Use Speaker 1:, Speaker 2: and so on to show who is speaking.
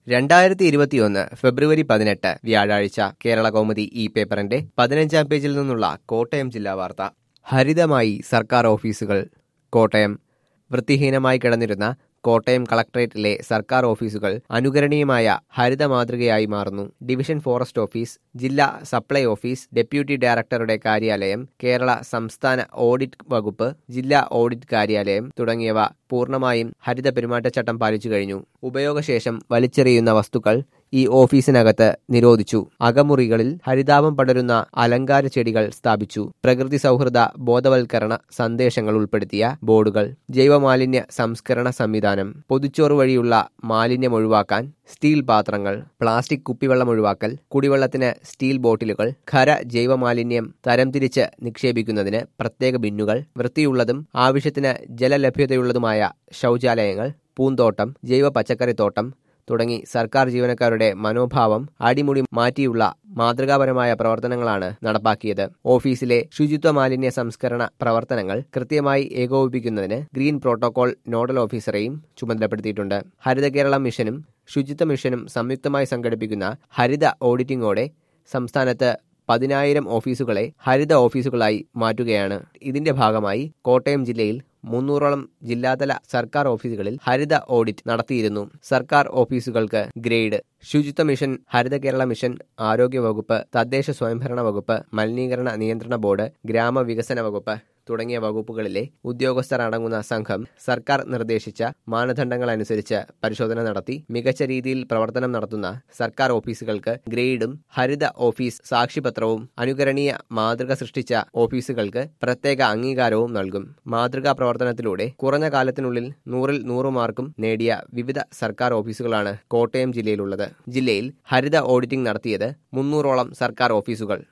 Speaker 1: രണ്ടായിരത്തി ഇരുപത്തിയൊന്ന് ഫെബ്രുവരി പതിനെട്ട് വ്യാഴാഴ്ച കേരള കൗമുദി ഈ പേപ്പറിന്റെ പതിനഞ്ചാം പേജിൽ നിന്നുള്ള കോട്ടയം ജില്ലാ വാർത്ത ഹരിതമായി സർക്കാർ ഓഫീസുകൾ കോട്ടയം വൃത്തിഹീനമായി കിടന്നിരുന്ന കോട്ടയം കളക്ടറേറ്റിലെ സർക്കാർ ഓഫീസുകൾ അനുകരണീയമായ ഹരിത മാതൃകയായി മാറുന്നു ഡിവിഷൻ ഫോറസ്റ്റ് ഓഫീസ് ജില്ലാ സപ്ലൈ ഓഫീസ് ഡെപ്യൂട്ടി ഡയറക്ടറുടെ കാര്യാലയം കേരള സംസ്ഥാന ഓഡിറ്റ് വകുപ്പ് ജില്ലാ ഓഡിറ്റ് കാര്യാലയം തുടങ്ങിയവ പൂർണ്ണമായും ഹരിത പെരുമാറ്റച്ചട്ടം പാലിച്ചു കഴിഞ്ഞു ഉപയോഗശേഷം വലിച്ചെറിയുന്ന വസ്തുക്കൾ ഈ ഓഫീസിനകത്ത് നിരോധിച്ചു അകമുറികളിൽ ഹരിതാപം പടരുന്ന അലങ്കാര ചെടികൾ സ്ഥാപിച്ചു പ്രകൃതി സൗഹൃദ ബോധവൽക്കരണ സന്ദേശങ്ങൾ ഉൾപ്പെടുത്തിയ ബോർഡുകൾ ജൈവമാലിന്യ സംസ്കരണ സംവിധാനം പൊതുച്ചോറ് വഴിയുള്ള മാലിന്യം ഒഴിവാക്കാൻ സ്റ്റീൽ പാത്രങ്ങൾ പ്ലാസ്റ്റിക് കുപ്പിവെള്ളം ഒഴിവാക്കൽ കുടിവെള്ളത്തിന് സ്റ്റീൽ ബോട്ടിലുകൾ ഖര ജൈവമാലിന്യം തരംതിരിച്ച് നിക്ഷേപിക്കുന്നതിന് പ്രത്യേക ബിന്നുകൾ വൃത്തിയുള്ളതും ആവശ്യത്തിന് ജലലഭ്യതയുള്ളതുമായ ശൗചാലയങ്ങൾ പൂന്തോട്ടം ജൈവ പച്ചക്കറിത്തോട്ടം തുടങ്ങി സർക്കാർ ജീവനക്കാരുടെ മനോഭാവം അടിമുടി മാറ്റിയുള്ള മാതൃകാപരമായ പ്രവർത്തനങ്ങളാണ് നടപ്പാക്കിയത് ഓഫീസിലെ ശുചിത്വ മാലിന്യ സംസ്കരണ പ്രവർത്തനങ്ങൾ കൃത്യമായി ഏകോപിപ്പിക്കുന്നതിന് ഗ്രീൻ പ്രോട്ടോകോൾ നോഡൽ ഓഫീസറെയും ചുമതലപ്പെടുത്തിയിട്ടുണ്ട് ഹരിത കേരള മിഷനും ശുചിത്വ മിഷനും സംയുക്തമായി സംഘടിപ്പിക്കുന്ന ഹരിത ഓഡിറ്റിംഗോടെ സംസ്ഥാനത്ത് പതിനായിരം ഓഫീസുകളെ ഹരിത ഓഫീസുകളായി മാറ്റുകയാണ് ഇതിന്റെ ഭാഗമായി കോട്ടയം ജില്ലയിൽ മുന്നൂറോളം ജില്ലാതല സർക്കാർ ഓഫീസുകളിൽ ഹരിത ഓഡിറ്റ് നടത്തിയിരുന്നു സർക്കാർ ഓഫീസുകൾക്ക് ഗ്രേഡ് ശുചിത്വ മിഷൻ ഹരിത കേരള മിഷൻ ആരോഗ്യ വകുപ്പ് തദ്ദേശ സ്വയംഭരണ വകുപ്പ് മലിനീകരണ നിയന്ത്രണ ബോർഡ് ഗ്രാമവികസന വകുപ്പ് തുടങ്ങിയ വകുപ്പുകളിലെ ഉദ്യോഗസ്ഥർ അടങ്ങുന്ന സംഘം സർക്കാർ നിർദ്ദേശിച്ച മാനദണ്ഡങ്ങൾ അനുസരിച്ച് പരിശോധന നടത്തി മികച്ച രീതിയിൽ പ്രവർത്തനം നടത്തുന്ന സർക്കാർ ഓഫീസുകൾക്ക് ഗ്രേഡും ഹരിത ഓഫീസ് സാക്ഷിപത്രവും അനുകരണീയ മാതൃക സൃഷ്ടിച്ച ഓഫീസുകൾക്ക് പ്രത്യേക അംഗീകാരവും നൽകും മാതൃകാ പ്രവർത്തനത്തിലൂടെ കുറഞ്ഞ കാലത്തിനുള്ളിൽ നൂറിൽ നൂറ് മാർക്കും നേടിയ വിവിധ സർക്കാർ ഓഫീസുകളാണ് കോട്ടയം ജില്ലയിലുള്ളത് ജില്ലയിൽ ഹരിത ഓഡിറ്റിംഗ് നടത്തിയത് മുന്നൂറോളം സർക്കാർ ഓഫീസുകൾ